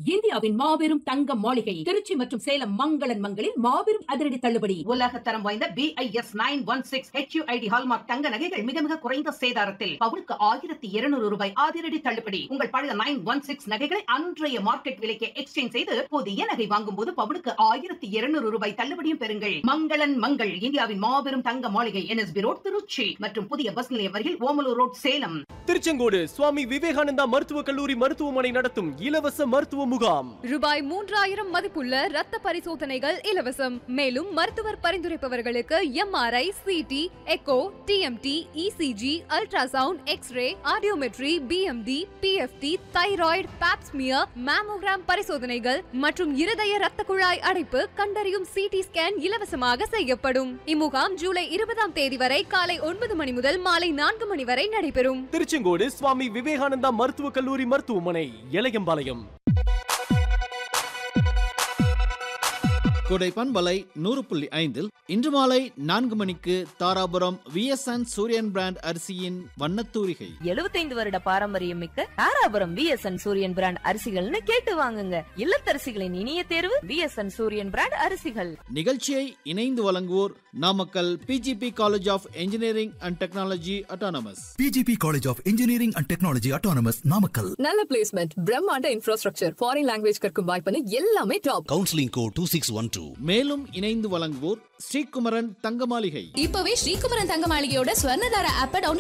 இந்தியாவின் மாபெரும் தங்க மாளிகை திருச்சி மற்றும் சேலம் மங்களன் மங்களில் மாபெரும் அதிரடி தள்ளுபடி உலக தரம் வாய்ந்த BIS nine one six HUID hallmark தங்க நகைகள் மிக மிக குறைந்த சேதாரத்தில் பவுனுக்கு ஆயிரத்தி இருநூறு ரூபாய் அதிரடி தள்ளுபடி உங்கள் பழைய நைன் ஒன் சிக்ஸ் நகைகளை அன்றைய மார்க்கெட் விலைக்கு எக்ஸ்சேஞ்ச் செய்து புதிய நகை வாங்கும் போது பவுனுக்கு ஆயிரத்தி இருநூறு ரூபாய் தள்ளுபடியும் பெறுங்கள் மங்களன் மங்கள் இந்தியாவின் மாபெரும் தங்க மாளிகை என்எஸ்பி ரோட் திருச்சி மற்றும் புதிய பஸ் நிலையம் அருகில் ஓமலூர் ரோட் சேலம் திருச்செங்கோடு சுவாமி விவேகானந்தா மருத்துவக் கல்லூரி மருத்துவமனை நடத்தும் இலவச மருத்துவ முகாம் ரூபாய் மூன்றாயிரம் மதிப்புள்ள ரத்த பரிசோதனைகள் இலவசம் மேலும் மருத்துவர் பரிந்துரைப்பவர்களுக்கு MRI CT echo TMT ECG ultrasound X ray audiometry BMD PFT thyroid pap smear mammogram பரிசோதனைகள் மற்றும் இருதய ரத்த குழாய் அடைப்பு கண்டறியும் சிடி ஸ்கேன் இலவசமாக செய்யப்படும் இம்முகாம் ஜூலை இருபதாம் தேதி வரை காலை ஒன்பது மணி முதல் மாலை நான்கு மணி வரை நடைபெறும் திருச்செங்கோடு சுவாமி விவேகானந்தா மருத்துவக் கல்லூரி மருத்துவமனை இளையம்பாளையம் கொடைப்பன் வலை நூறு புள்ளி ஐந்தில் இன்று மாலை நான்கு மணிக்கு தாராபுரம் விஎஸ்என் சூரியன் பிராண்ட் அரிசியின் வண்ணத்தூரிகை எழுபத்தைந்து வருட பாரம்பரியம் மிக்க தாராபுரம் விஎஸ்என் சூரியன் பிராண்ட் அரிசிகள்னு கேட்டு வாங்குங்க இல்லத்தரசிகளின் இனிய தேர்வு விஎஸ்என் சூரியன் பிராண்ட் அரிசிகள் நிகழ்ச்சியை இணைந்து வழங்குவோர் Namakkal PGP college of engineering and technology autonomous PGP College of Engineering and Technology Autonomous Namakkal. நல்ல பிளேஸ்மெண்ட் பிரம்மாண்ட இன்ஃப்ராஸ்ட்ரக்சர் ஃபாரின் லாங்குவேஜ் கற்கும் வாய்ப்புன்னு எல்லாமே டாப் Counseling code 2612. மேலும் இணைந்து வழங்குவோர் ஸ்ரீகுமரன் தங்க மாளிகை இப்பவே ஸ்ரீகுமரன் தங்க மாளிகையோட ஸ்வர்ணதார ஆப்பை டவுன்லோட்